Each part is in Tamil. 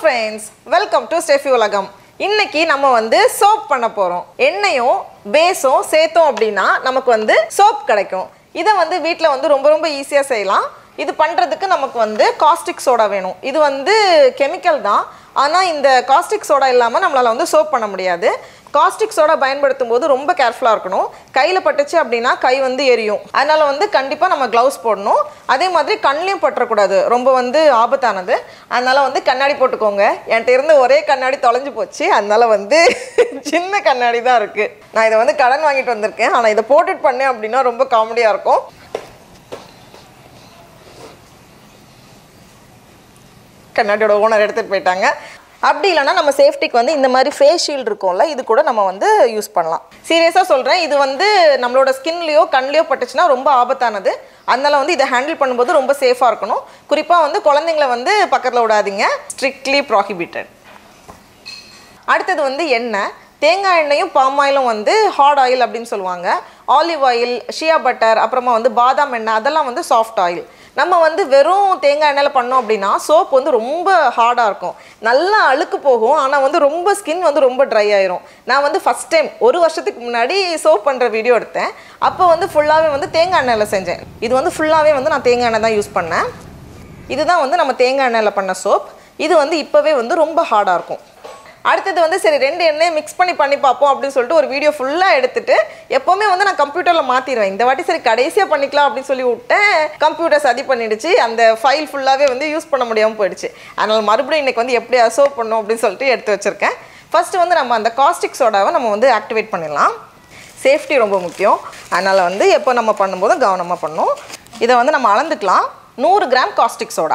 ஃப்ரெண்ட்ஸ் வெல்கம் டு ஸ்டெஃபி உலகம் இன்னைக்கு நம்ம வந்து சோப் பண்ண போகிறோம் எண்ணெயும் பேஸும் சேர்த்தோம் அப்படின்னா நமக்கு வந்து சோப் கிடைக்கும் இதை வந்து வீட்டில் வந்து ரொம்ப ரொம்ப ஈஸியாக செய்யலாம் இது பண்ணுறதுக்கு நமக்கு வந்து காஸ்டிக் சோடா வேணும் இது வந்து கெமிக்கல் தான் ஆனால் இந்த காஸ்டிக் சோடா இல்லாமல் நம்மளால் வந்து சோப் பண்ண முடியாது காஸ்டிக் சோடா பயன்படுத்தும் போது ரொம்ப கேர்ஃபுல்லாக இருக்கணும் கையில் பட்டுச்சு அப்படின்னா கை வந்து எரியும் அதனால் வந்து கண்டிப்பாக நம்ம க்ளவுஸ் போடணும் அதே மாதிரி கண்ணிலையும் பற்றக்கூடாது ரொம்ப வந்து ஆபத்தானது அதனால் வந்து கண்ணாடி போட்டுக்கோங்க என்கிட்ட இருந்த ஒரே கண்ணாடி தொலைஞ்சு போச்சு அதனால் வந்து சின்ன கண்ணாடி தான் இருக்குது நான் இதை வந்து கடன் வாங்கிட்டு வந்திருக்கேன் ஆனால் இதை போட்டுட்டு பண்ணேன் அப்படின்னா ரொம்ப காமெடியாக இருக்கும் கண்ணாடியோட ஓனர் எடுத்துகிட்டு போயிட்டாங்க அப்படி இல்லைன்னா நம்ம சேஃப்டிக்கு வந்து இந்த மாதிரி ஃபேஸ் ஷீல்டு இருக்கும்ல இது கூட நம்ம வந்து யூஸ் பண்ணலாம் சீரியஸாக சொல்கிறேன் இது வந்து நம்மளோட ஸ்கின்லேயோ கண்லேயோ பட்டுச்சுன்னா ரொம்ப ஆபத்தானது அதனால வந்து இதை ஹேண்டில் பண்ணும்போது ரொம்ப சேஃபாக இருக்கணும் குறிப்பாக வந்து குழந்தைங்கள வந்து பக்கத்தில் விடாதீங்க ஸ்ட்ரிக்ட்லி ப்ராஹிபிட்டட் அடுத்தது வந்து எண்ணெய் தேங்காய் எண்ணெயும் பாம் ஆயிலும் வந்து ஹார்ட் ஆயில் அப்படின்னு சொல்லுவாங்க ஆலிவ் ஆயில் ஷியா பட்டர் அப்புறமா வந்து பாதாம் எண்ணெய் அதெல்லாம் வந்து சாஃப்ட் ஆயில் நம்ம வந்து வெறும் தேங்காய் எண்ணெயில் பண்ணோம் அப்படின்னா சோப் வந்து ரொம்ப ஹார்டாக இருக்கும் நல்லா அழுக்கு போகும் ஆனால் வந்து ரொம்ப ஸ்கின் வந்து ரொம்ப ட்ரை ஆயிரும் நான் வந்து ஃபஸ்ட் டைம் ஒரு வருஷத்துக்கு முன்னாடி சோப் பண்ணுற வீடியோ எடுத்தேன் அப்போ வந்து ஃபுல்லாகவே வந்து தேங்காய் எண்ணெயில் செஞ்சேன் இது வந்து ஃபுல்லாகவே வந்து நான் தேங்காய் எண்ணெய் தான் யூஸ் பண்ணேன் இதுதான் வந்து நம்ம தேங்காய் எண்ணெயில் பண்ண சோப் இது வந்து இப்போவே வந்து ரொம்ப ஹார்டாக இருக்கும் அடுத்தது வந்து சரி ரெண்டு எண்ணெயை மிக்ஸ் பண்ணி பண்ணி பார்ப்போம் அப்படின்னு சொல்லிட்டு ஒரு வீடியோ ஃபுல்லாக எடுத்துட்டு எப்போவுமே வந்து நான் கம்ப்யூட்டரில் மாற்றிடுவேன் இந்த வாட்டி சரி கடைசியாக பண்ணிக்கலாம் அப்படின்னு சொல்லி விட்டேன் கம்ப்யூட்டர் சதி பண்ணிடுச்சு அந்த ஃபைல் ஃபுல்லாகவே வந்து யூஸ் பண்ண முடியாமல் போயிடுச்சு அதனால் மறுபடியும் இன்னைக்கு வந்து எப்படி அசோவ் பண்ணும் அப்படின்னு சொல்லிட்டு எடுத்து வச்சுருக்கேன் ஃபர்ஸ்ட் வந்து நம்ம அந்த காஸ்டிக் சோடாவை நம்ம வந்து ஆக்டிவேட் பண்ணிடலாம் சேஃப்டி ரொம்ப முக்கியம் அதனால் வந்து எப்போ நம்ம பண்ணும்போதும் கவனமாக பண்ணணும் இதை வந்து நம்ம அளந்துக்கலாம் நூறு கிராம் காஸ்டிக் சோடா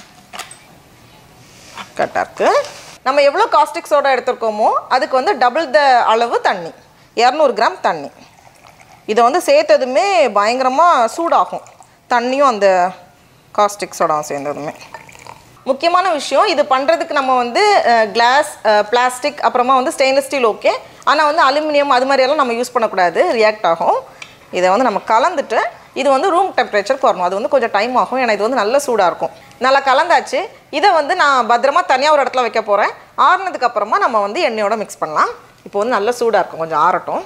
கரெக்டாக இருக்குது நம்ம எவ்வளோ காஸ்டிக் சோடா எடுத்திருக்கோமோ அதுக்கு வந்து டபுள் த அளவு தண்ணி இரநூறு கிராம் தண்ணி இதை வந்து சேர்த்ததுமே பயங்கரமாக சூடாகும் தண்ணியும் அந்த காஸ்டிக் சோடாவும் சேர்ந்ததுமே முக்கியமான விஷயம் இது பண்ணுறதுக்கு நம்ம வந்து கிளாஸ் பிளாஸ்டிக் அப்புறமா வந்து ஸ்டெயின்லெஸ் ஸ்டீல் ஓகே ஆனால் வந்து அலுமினியம் அது மாதிரியெல்லாம் நம்ம யூஸ் பண்ணக்கூடாது ரியாக்ட் ஆகும் இதை வந்து நம்ம கலந்துட்டு இது வந்து ரூம் டெம்பரேச்சருக்கு வரணும் அது வந்து கொஞ்சம் டைம் ஆகும் ஏன்னா இது வந்து நல்ல சூடாக இருக்கும் நல்லா கலந்தாச்சு இதை வந்து நான் பத்திரமா தனியாக ஒரு இடத்துல வைக்க போகிறேன் ஆறுனதுக்கு அப்புறமா நம்ம வந்து எண்ணெயோட மிக்ஸ் பண்ணலாம் இப்போ வந்து நல்ல சூடாக இருக்கும் கொஞ்சம் ஆறட்டும்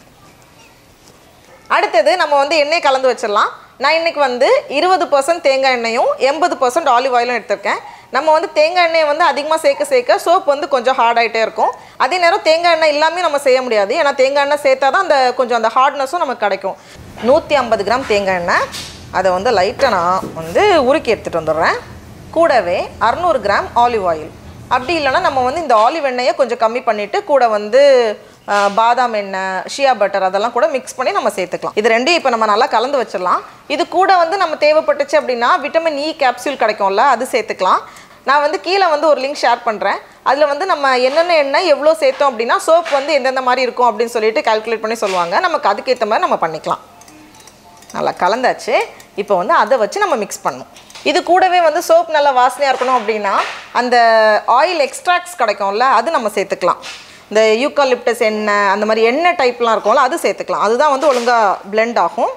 அடுத்தது நம்ம வந்து எண்ணெய் கலந்து வச்சிடலாம் நான் இன்னைக்கு வந்து இருபது பர்சன்ட் தேங்காய் எண்ணெயும் எண்பது பர்சன்ட் ஆலிவ் ஆயிலும் எடுத்திருக்கேன் நம்ம வந்து தேங்காய் எண்ணெயை வந்து அதிகமாக சேர்க்க சேர்க்க சோப் வந்து கொஞ்சம் ஹார்ட் ஆகிட்டே இருக்கும் அதே நேரம் தேங்காய் எண்ணெய் இல்லாமல் நம்ம செய்ய முடியாது ஏன்னா தேங்காய் எண்ணெய் சேர்த்தா தான் அந்த கொஞ்சம் அந்த ஹார்ட்னஸும் நமக்கு கிடைக்கும் நூற்றி ஐம்பது கிராம் தேங்காய் எண்ணெய் அதை வந்து லைட்டாக நான் வந்து உருக்கி எடுத்துகிட்டு வந்துடுறேன் கூடவே அறநூறு கிராம் ஆலிவ் ஆயில் அப்படி இல்லைன்னா நம்ம வந்து இந்த ஆலிவ் எண்ணெயை கொஞ்சம் கம்மி பண்ணிவிட்டு கூட வந்து அஹ், பாதாம் எண்ணெய் ஷியா பட்டர் அதெல்லாம் கூட மிக்ஸ் பண்ணி நம்ம சேர்த்துக்கலாம் இது ரெண்டையும் இப்போ நம்ம நல்லா கலந்து வச்சிடலாம் இது கூட வந்து நம்ம தேவைப்பட்டுச்சு அப்படின்னா விட்டமின் இ கேப்சூல் கிடைக்கும்ல அது சேர்த்துக்கலாம் நான் வந்து கீழே வந்து ஒரு லிங்க் ஷேர் பண்ணுறேன் அதில் வந்து நம்ம என்னென்ன எண்ணெய் எவ்வளோ சேர்த்தோம் அப்படின்னா சோப் வந்து எந்தெந்த மாதிரி இருக்கும் அப்படின்னு சொல்லிட்டு கால்குலேட் பண்ணி சொல்லுவாங்க நமக்கு அதுக்கேற்ற மாதிரி நம்ம பண்ணிக்கலாம் நல்லா கலந்தாச்சு இப்போ வந்து அதை வச்சு நம்ம மிக்ஸ் பண்ணணும் இது கூடவே வந்து சோப் நல்லா வாசனையாக இருக்கணும் அப்படின்னா அந்த ஆயில் எக்ஸ்ட்ராக்ட்ஸ் கிடைக்கும்ல அது நம்ம சேர்த்துக்கலாம் இந்த யூக்காலிப்டஸ் எண்ணெய் அந்த மாதிரி எண்ணெய் டைப்லாம் இருக்கும்ல அது சேர்த்துக்கலாம் அதுதான் வந்து ஒழுங்காக blend ஆகும்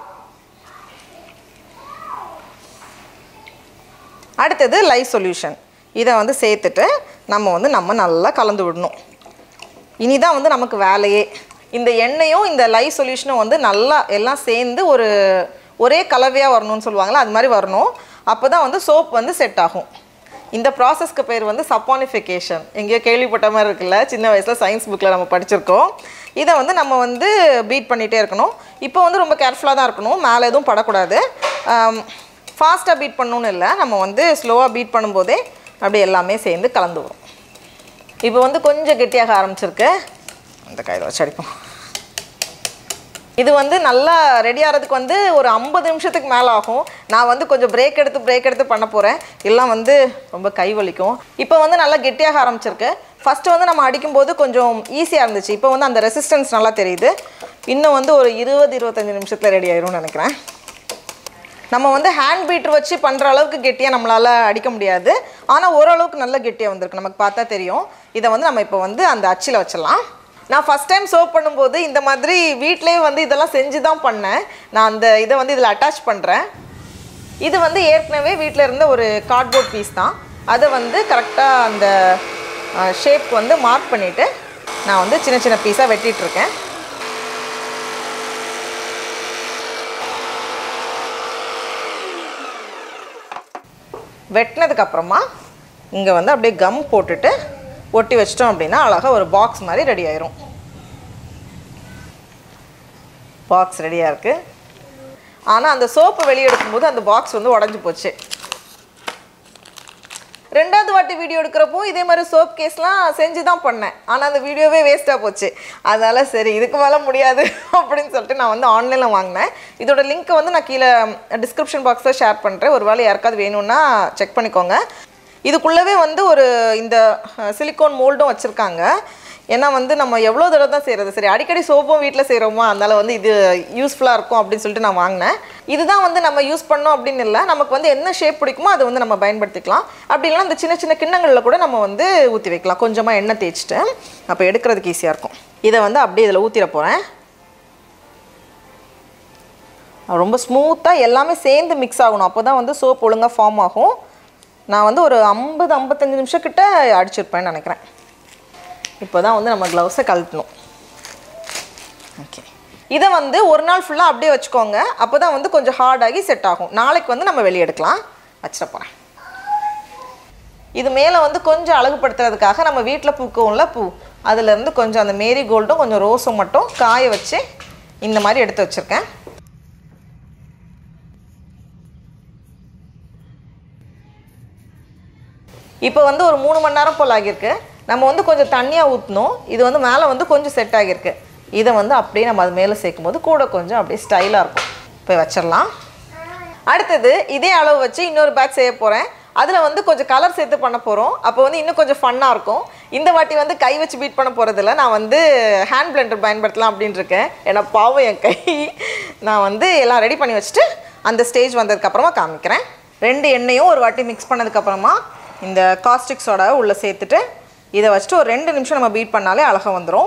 அடுத்தது லைவ் சொல்யூஷன் இதை வந்து சேர்த்துட்டு நம்ம வந்து நம்ம நல்லா கலந்து விடணும் இனிதான் வந்து நமக்கு வேலையே இந்த எண்ணெயும் இந்த லைவ் சொல்யூஷனும் வந்து நல்லா எல்லாம் சேர்ந்து ஒரு ஒரே கலவையாக வரணும்னு சொல்லுவாங்கள்ல அது மாதிரி வரணும் அப்போ தான் வந்து சோப் வந்து செட் ஆகும் இந்த ப்ராசஸ்க்கு பேர் வந்து சப்பானிஃபிகேஷன் எங்கேயோ கேள்விப்பட்ட மாதிரி இருக்குல்ல சின்ன வயசில் சயின்ஸ் புக்கில் நம்ம படிச்சிருக்கோம் இதை வந்து நம்ம வந்து பீட் பண்ணிகிட்டே இருக்கணும் இப்போ வந்து ரொம்ப கேர்ஃபுல்லாக தான் இருக்கணும் மேலே எதுவும் படக்கூடாது ஃபாஸ்ட்டாக பீட் பண்ணணும்னு இல்லை நம்ம வந்து ஸ்லோவாக பீட் பண்ணும்போதே அப்படியே எல்லாமே சேர்ந்து கலந்து வரும் இப்போ வந்து கொஞ்சம் கெட்டியாக ஆரம்பிச்சிருக்கு அந்த கையில் வச்சு அடிப்போம் இது வந்து நல்லா ரெடி ஆகிறதுக்கு வந்து ஒரு ஐம்பது நிமிஷத்துக்கு மேலே ஆகும் நான் வந்து கொஞ்சம் பிரேக் எடுத்து பிரேக் எடுத்து பண்ண போகிறேன் எல்லாம் வந்து ரொம்ப கை வலிக்கும் இப்போ வந்து நல்லா கெட்டியாக ஆரம்பிச்சிருக்கு ஃபஸ்ட்டு வந்து நம்ம அடிக்கும்போது கொஞ்சம் ஈஸியாக இருந்துச்சு இப்போ வந்து அந்த ரெசிஸ்டன்ஸ் நல்லா தெரியுது இன்னும் வந்து ஒரு இருபது இருபத்தஞ்சி நிமிஷத்தில் ரெடி ஆயிரும்னு நினைக்கிறேன் நம்ம வந்து ஹேண்ட் பீட்டர் வச்சு பண்ணுற அளவுக்கு கெட்டியாக நம்மளால் அடிக்க முடியாது ஆனால் ஓரளவுக்கு நல்ல கெட்டியாக வந்திருக்கு நமக்கு பார்த்தா தெரியும் இதை வந்து நம்ம இப்போ வந்து அந்த அச்சில் வச்சிடலாம் நான் ஃபஸ்ட் டைம் சோப் பண்ணும்போது இந்த மாதிரி வீட்டிலேயே வந்து இதெல்லாம் செஞ்சு தான் பண்ணேன் நான் அந்த இதை வந்து இதில் அட்டாச் பண்ணுறேன் இது வந்து ஏற்கனவே வீட்டில் இருந்த ஒரு கார்ட்போர்ட் பீஸ் தான் அதை வந்து கரெக்டாக அந்த ஷேப் வந்து மார்க் பண்ணிவிட்டு நான் வந்து சின்ன சின்ன பீஸாக வெட்டிட்டு இருக்கேன் வெட்டினதுக்கு அப்புறமா இங்கே வந்து அப்படியே கம் போட்டுட்டு ஒட்டி வச்சிட்டோம் அப்படின்னா அழகாக ஒரு பாக்ஸ் மாதிரி ரெடி ஆயிரும் பாக்ஸ் ரெடியாக இருக்குது ஆனால் அந்த சோப்பு வெளியே எடுக்கும்போது அந்த பாக்ஸ் வந்து உடஞ்சி போச்சு ரெண்டாவது வாட்டி வீடியோ எடுக்கிறப்போ இதே மாதிரி சோப் கேஸ்லாம் செஞ்சு தான் பண்ணேன் ஆனால் அந்த வீடியோவே வேஸ்ட்டாக போச்சு அதனால் சரி இதுக்கு மேலே முடியாது அப்படின்னு சொல்லிட்டு நான் வந்து ஆன்லைனில் வாங்கினேன் இதோட லிங்க்கை வந்து நான் கீழே டிஸ்கிரிப்ஷன் பாக்ஸில் ஷேர் பண்ணுறேன் ஒரு வேளை யாருக்காவது வேணும்னா செக் பண்ணிக்கோங்க இதுக்குள்ளவே வந்து ஒரு இந்த சிலிக்கான் மோல்டும் வச்சுருக்காங்க ஏன்னா வந்து நம்ம எவ்வளோ தடவை தான் செய்கிறது சரி அடிக்கடி சோப்பும் வீட்டில் செய்கிறோமா அதனால் வந்து இது யூஸ்ஃபுல்லாக இருக்கும் அப்படின்னு சொல்லிட்டு நான் வாங்கினேன் இதுதான் வந்து நம்ம யூஸ் பண்ணோம் அப்படின்னு இல்லை நமக்கு வந்து என்ன ஷேப் பிடிக்குமோ அதை வந்து நம்ம பயன்படுத்திக்கலாம் அப்படி இல்லைனா இந்த சின்ன சின்ன கிண்ணங்களில் கூட நம்ம வந்து ஊற்றி வைக்கலாம் கொஞ்சமாக எண்ணெய் தேய்ச்சிட்டு அப்போ எடுக்கிறதுக்கு ஈஸியாக இருக்கும் இதை வந்து அப்படியே இதில் ஊற்றிட போகிறேன் ரொம்ப ஸ்மூத்தாக எல்லாமே சேர்ந்து மிக்ஸ் ஆகணும் அப்போ தான் வந்து சோப் ஒழுங்காக ஃபார்ம் ஆகும் நான் வந்து ஒரு ஐம்பது ஐம்பத்தஞ்சு நிமிஷம் கிட்ட அடிச்சிருப்பேன்னு நினைக்கிறேன் இப்போ தான் வந்து நம்ம க்ளவுஸை கழட்டணும் ஓகே இதை வந்து ஒரு நாள் ஃபுல்லாக அப்படியே வச்சுக்கோங்க அப்போ தான் வந்து கொஞ்சம் ஹார்டாகி செட் ஆகும் நாளைக்கு வந்து நம்ம வெளியே எடுக்கலாம் வச்சிட போகிறேன் இது மேலே வந்து கொஞ்சம் அழகுபடுத்துறதுக்காக நம்ம வீட்டில் பூக்கும்ல பூ அதுலேருந்து கொஞ்சம் அந்த மேரி கோல்டும் கொஞ்சம் ரோஸும் மட்டும் காய வச்சு இந்த மாதிரி எடுத்து வச்சுருக்கேன் இப்போ வந்து ஒரு மூணு மணி நேரம் போல் ஆகியிருக்கு நம்ம வந்து கொஞ்சம் தண்ணியாக ஊற்றணும் இது வந்து மேலே வந்து கொஞ்சம் செட் ஆகியிருக்கு இதை வந்து அப்படியே நம்ம அது மேலே சேர்க்கும் போது கூட கொஞ்சம் அப்படியே ஸ்டைலாக இருக்கும் போய் வச்சிடலாம் அடுத்தது இதே அளவு வச்சு இன்னொரு பேக் செய்ய போகிறேன் அதில் வந்து கொஞ்சம் கலர் சேர்த்து பண்ண போகிறோம் அப்போ வந்து இன்னும் கொஞ்சம் ஃபன்னாக இருக்கும் இந்த வாட்டி வந்து கை வச்சு பீட் பண்ண போகிறதில்ல நான் வந்து ஹேண்ட் பிளெண்டர் பயன்படுத்தலாம் அப்படின்னு இருக்கேன் ஏன்னா பாவம் என் கை நான் வந்து எல்லாம் ரெடி பண்ணி வச்சுட்டு அந்த ஸ்டேஜ் வந்ததுக்கப்புறமா காமிக்கிறேன் ரெண்டு எண்ணெயும் ஒரு வாட்டி மிக்ஸ் பண்ணதுக்கப்புறமா இந்த காஸ்டிக் சோடா உள்ளே சேர்த்துட்டு இதை வச்சுட்டு ஒரு ரெண்டு நிமிஷம் நம்ம பீட் பண்ணாலே அழகாக வந்துடும்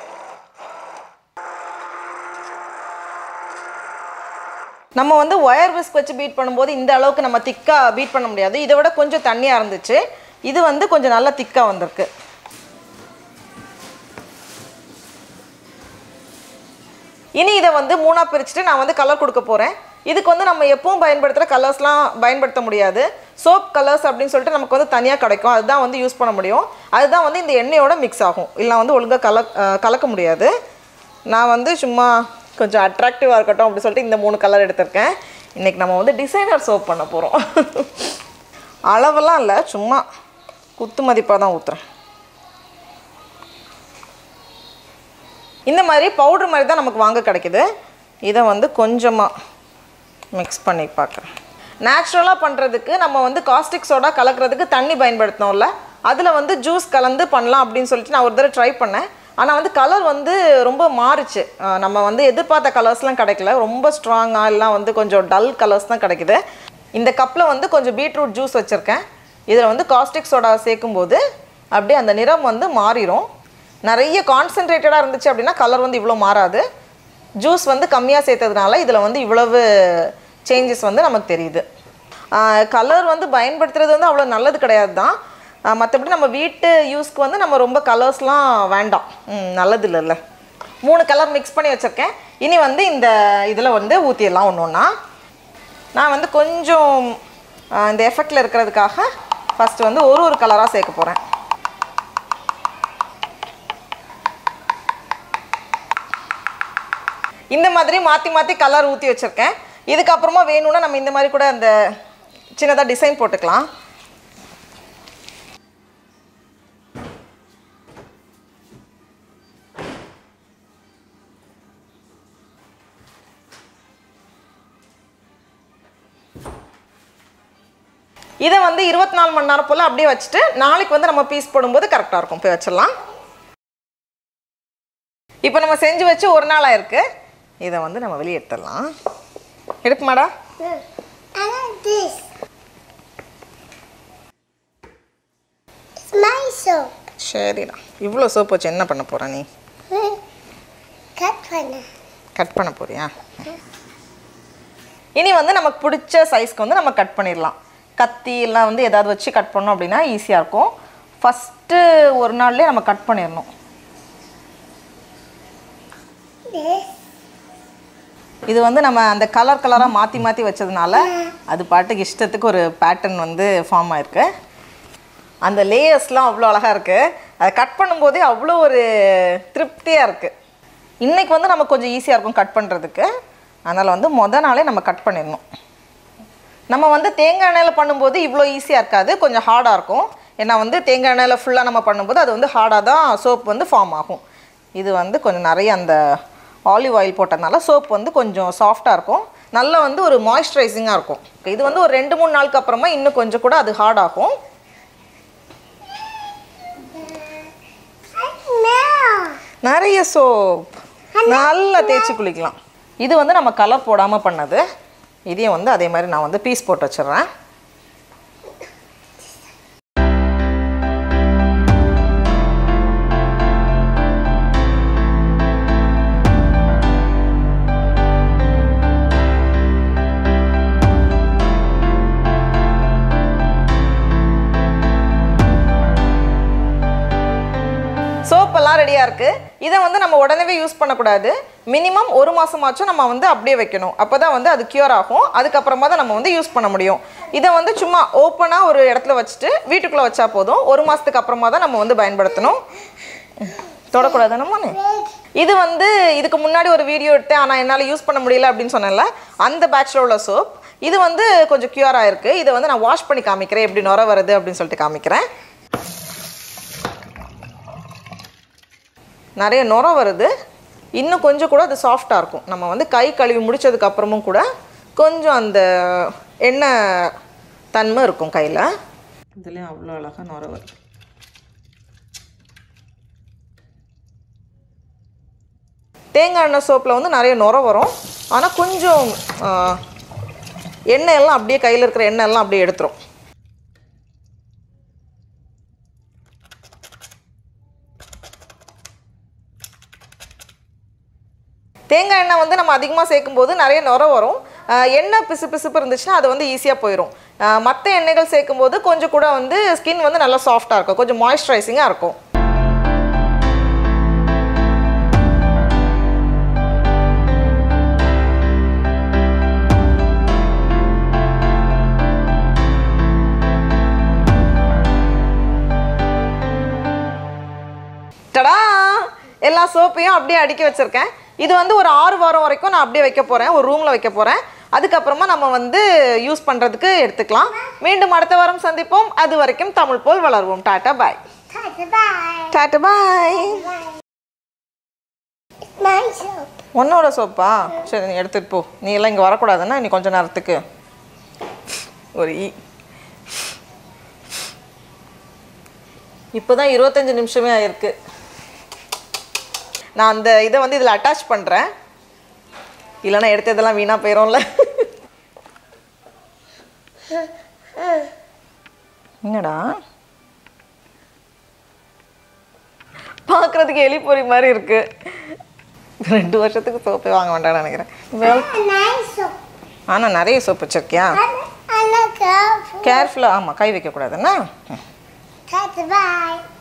நம்ம வந்து ஒயர் விஸ்க் வச்சு பீட் பண்ணும்போது இந்த அளவுக்கு நம்ம திக்காக பீட் பண்ண முடியாது இதை விட கொஞ்சம் தண்ணியாக இருந்துச்சு இது வந்து கொஞ்சம் நல்லா திக்காக வந்திருக்கு இனி இதை வந்து மூணாக பிரிச்சுட்டு நான் வந்து கலர் கொடுக்க போகிறேன் இதுக்கு வந்து நம்ம எப்பவும் பயன்படுத்துகிற கலர்ஸ்லாம் பயன்படுத்த முடியாது சோப் கலர்ஸ் அப்படின்னு சொல்லிட்டு நமக்கு வந்து தனியாக கிடைக்கும் அதுதான் வந்து யூஸ் பண்ண முடியும் அதுதான் வந்து இந்த எண்ணெயோட மிக்ஸ் ஆகும் இல்லை வந்து ஒழுங்காக கல அஹ் கலக்க முடியாது நான் வந்து சும்மா கொஞ்சம் அட்ராக்டிவாக இருக்கட்டும் அப்படி சொல்லிட்டு இந்த மூணு கலர் எடுத்திருக்கேன் இன்றைக்கி நம்ம வந்து டிசைனர் சோப் பண்ண போகிறோம் அளவெல்லாம் இல்லை சும்மா குத்து மதிப்பாக தான் ஊற்றுறேன் இந்த மாதிரி பவுடர் மாதிரி தான் நமக்கு வாங்க கிடைக்குது இதை வந்து கொஞ்சமாக மிக்ஸ் பண்ணி பார்க்குறேன் நேச்சுரலாக பண்ணுறதுக்கு நம்ம வந்து காஸ்டிக் சோடா கலக்கிறதுக்கு தண்ணி பயன்படுத்தினோம்ல அதில் வந்து ஜூஸ் கலந்து பண்ணலாம் அப்படின்னு சொல்லிட்டு நான் ஒரு தடவை ட்ரை பண்ணேன் ஆனால் வந்து கலர் வந்து ரொம்ப மாறுச்சு அஹ் நம்ம வந்து எதிர்பார்த்த கலர்ஸ்லாம் கிடைக்கல ரொம்ப ஸ்ட்ராங்காக எல்லாம் வந்து கொஞ்சம் டல் கலர்ஸ் தான் கிடைக்குது இந்த கப்பில் வந்து கொஞ்சம் பீட்ரூட் ஜூஸ் வச்சுருக்கேன் இதில் வந்து காஸ்டிக் சோடா சேர்க்கும்போது அப்படியே அந்த நிறம் வந்து மாறிடும் நிறைய கான்சென்ட்ரேட்டடாக இருந்துச்சு அப்படின்னா கலர் வந்து இவ்வளோ மாறாது ஜூஸ் வந்து கம்மியாக சேர்த்ததுனால இதில் வந்து இவ்வளவு சேஞ்சஸ் வந்து நமக்கு தெரியுது கலர் வந்து பயன்படுத்துறது வந்து அவ்வளோ நல்லது கிடையாது தான் மற்றபடி நம்ம வீட்டு யூஸ்க்கு வந்து நம்ம ரொம்ப கலர்ஸ்லாம் வேண்டாம் ம், நல்லது இல்லைல்ல மூணு கலர் மிக்ஸ் பண்ணி வச்சுருக்கேன் இனி வந்து இந்த இதில் வந்து ஊற்றிடலாம் ஒன்று ஒன்றா நான் வந்து கொஞ்சம் ஆ, இந்த எஃபெக்டில் இருக்கிறதுக்காக ஃபஸ்ட்டு வந்து ஒரு ஒரு கலராக சேர்க்க போகிறேன் இந்த மாதிரி மாற்றி மாற்றி கலர் ஊற்றி வச்சுருக்கேன் இதுக்கப்புறமா வேணும்னா நம்ம இந்த மாதிரி கூட அந்த சின்னதாக டிசைன் போட்டுக்கலாம் இதை வந்து இருபத்தி நாலு மணி நேரம் போல் அப்படியே வச்சுட்டு நாளைக்கு வந்து நம்ம பீஸ் போடும்போது கரெக்டாக இருக்கும் போய் வச்சிடலாம் இப்போ நம்ம செஞ்சு வச்சு ஒரு நாள் ஆயிருக்கு இதை வந்து நம்ம வெளியே எடுத்துடலாம் எடுக்குமாடா I like this. It's my soap. சரிடா இவ்வளோ சோப் வச்சு என்ன பண்ண போற நீ Cut பண்ண கட் பண்ண போறியா இனி வந்து நமக்கு பிடிச்ச சைஸ்க்கு வந்து நம்ம கட் பண்ணிடலாம் கத்தி எல்லாம் வந்து ஏதாவது வச்சு கட் பண்ணோம் அப்படின்னா ஈஸியாக இருக்கும் ஃபஸ்ட்டு ஒரு நாள்லேயே நம்ம கட் பண்ணிடணும் This. இது வந்து நம்ம அந்த கலர் கலராக மாற்றி மாற்றி வச்சதுனால அது பாட்டுக்கு இஷ்டத்துக்கு ஒரு பேட்டர்ன் வந்து ஃபார்ம் ஆயிருக்கு அந்த லேயர்ஸ்லாம் அவ்வளோ அழகாக இருக்குது அதை கட் பண்ணும்போதே அவ்வளோ ஒரு திருப்தியாக இருக்குது இன்றைக்கி வந்து நமக்கு கொஞ்சம் ஈஸியாக இருக்கும் கட் பண்ணுறதுக்கு அதனால் வந்து மொதல் நாளே நம்ம கட் பண்ணிடணும் நம்ம வந்து தேங்காய் எண்ணெயில் பண்ணும்போது இவ்வளோ ஈஸியாக இருக்காது கொஞ்சம் ஹார்டாக இருக்கும் ஏன்னா வந்து தேங்காய் எண்ணெயில் ஃபுல்லாக நம்ம பண்ணும்போது அது வந்து ஹார்டாக தான் சோப் வந்து ஃபார்ம் ஆகும் இது வந்து கொஞ்சம் நிறைய அந்த ஆலிவ் ஆயில் போட்டதுனால சோப் வந்து கொஞ்சம் சாஃப்டாக இருக்கும் நல்ல வந்து ஒரு மாய்ஸ்சரைசிங்காக இருக்கும் இது வந்து ஒரு ரெண்டு மூணு நாளுக்கு அப்புறமா இன்னும் கொஞ்சம் கூட அது ஹார்ட் ஆகும் Now. நிறைய சோப் நல்லா தேய்ச்சி குளிக்கலாம் இது வந்து நம்ம கலர் போடாமல் பண்ணது இதையும் வந்து அதே மாதிரி நான் வந்து பீஸ் போட்டு வச்சிடுறேன் சோப்பெல்லாம் ரெடியாக இருக்குது இதை வந்து நம்ம உடனே யூஸ் பண்ணக்கூடாது மினிமம் ஒரு மாதமாச்சும் நம்ம வந்து அப்படியே வைக்கணும் அப்போ தான் வந்து அது க்யூர் ஆகும் அதுக்கப்புறமா தான் நம்ம வந்து யூஸ் பண்ண முடியும் இதை வந்து சும்மா ஓப்பனாக ஒரு இடத்துல வச்சுட்டு வீட்டுக்குள்ளே வச்சா போதும் ஒரு மாதத்துக்கு அப்புறமா தான் நம்ம வந்து பயன்படுத்தணும் தொடக்கூடாது நம்ம இது வந்து இதுக்கு முன்னாடி ஒரு வீடியோ எடுத்தேன் ஆனால் என்னால் யூஸ் பண்ண முடியல அப்படின்னு சொன்னேன்ல அந்த பேட்சில் உள்ள சோப் இது வந்து கொஞ்சம் க்யூராக இருக்குது இதை வந்து நான் வாஷ் பண்ணி காமிக்கிறேன் எப்படி நுர வருது அப்படின்னு சொல்லிட்டு காமிக்கிறேன் நிறைய நுர வருது இன்னும் கொஞ்சம் கூட அது சாஃப்டாக இருக்கும் நம்ம வந்து கை கழுவி முடிச்சதுக்கு அப்புறமும் கூட கொஞ்சம் அந்த எண்ணெய் தன்மை இருக்கும் கையில் இதுலேயும் அவ்வளோ அழகாக நுர வருது தேங்காய் எண்ணெய் சோப்பில் வந்து நிறைய நுர வரும் ஆனால் கொஞ்சம் ஆ, எண்ணெய் எல்லாம் அப்படியே கையில் இருக்கிற எண்ணெய் எல்லாம் அப்படியே எடுத்துரும் தேங்காய் எண்ணெய் வந்து நம்ம அதிகமாக சேர்க்கும்போது நிறைய நுர வரும் ஆஹ் எண்ணெய் பிசு பிசுப்பு இருந்துச்சுன்னா அது வந்து ஈஸியாக போயிடும் மற்ற எண்ணெய்கள் சேர்க்கும்போது கொஞ்சம் கூட வந்து ஸ்கின் வந்து நல்லா சாஃப்டாக இருக்கும் கொஞ்சம் மாய்ஸ்சரைசிங்காக இருக்கும் டடா எல்லா சோப்பையும் அப்படியே அடுக்கி வச்சிருக்கேன் இது வந்து ஒரு ஆறு வாரம் வரைக்கும் நான் அப்படியே வைக்க போகிறேன் ஒரு ரூமில் வைக்க போகிறேன் அதுக்கப்புறமா நம்ம வந்து யூஸ் பண்ணுறதுக்கு எடுத்துக்கலாம் மீண்டும் அடுத்த வாரம் சந்திப்போம் அது வரைக்கும் தமிழ் போல் வளருவோம் tata bye Bye. Tata bye It's my soap. உன்னோட சோப்பா சரி நீ எடுத்துட்டு போ நீ எல்லாம் இங்கே வரக்கூடாதுன்னா நீ கொஞ்ச நேரத்துக்கு ஒரு ஈ இப்போதான் இருபத்தஞ்சு நிமிஷமே ஆயிருக்கு நான் அந்த இதை வந்து இதில் அட்டாச் பண்ணுறேன் இல்லைன்னா எடுத்ததெல்லாம் வீணாக போயிடும்ல என்னடா பார்க்குறதுக்கு எலி பொறி மாதிரி இருக்கு ரெண்டு வருஷத்துக்கு சோப்பே வாங்க வேண்டாம்னு நினைக்கிறேன் வெல் A nice soap. ஆனால் நிறைய சோப் வச்சிருக்கியா I, I look up. கேர்ஃபுல்லாக ஆமாம் கை வைக்கக்கூடாதுன்னா Bye.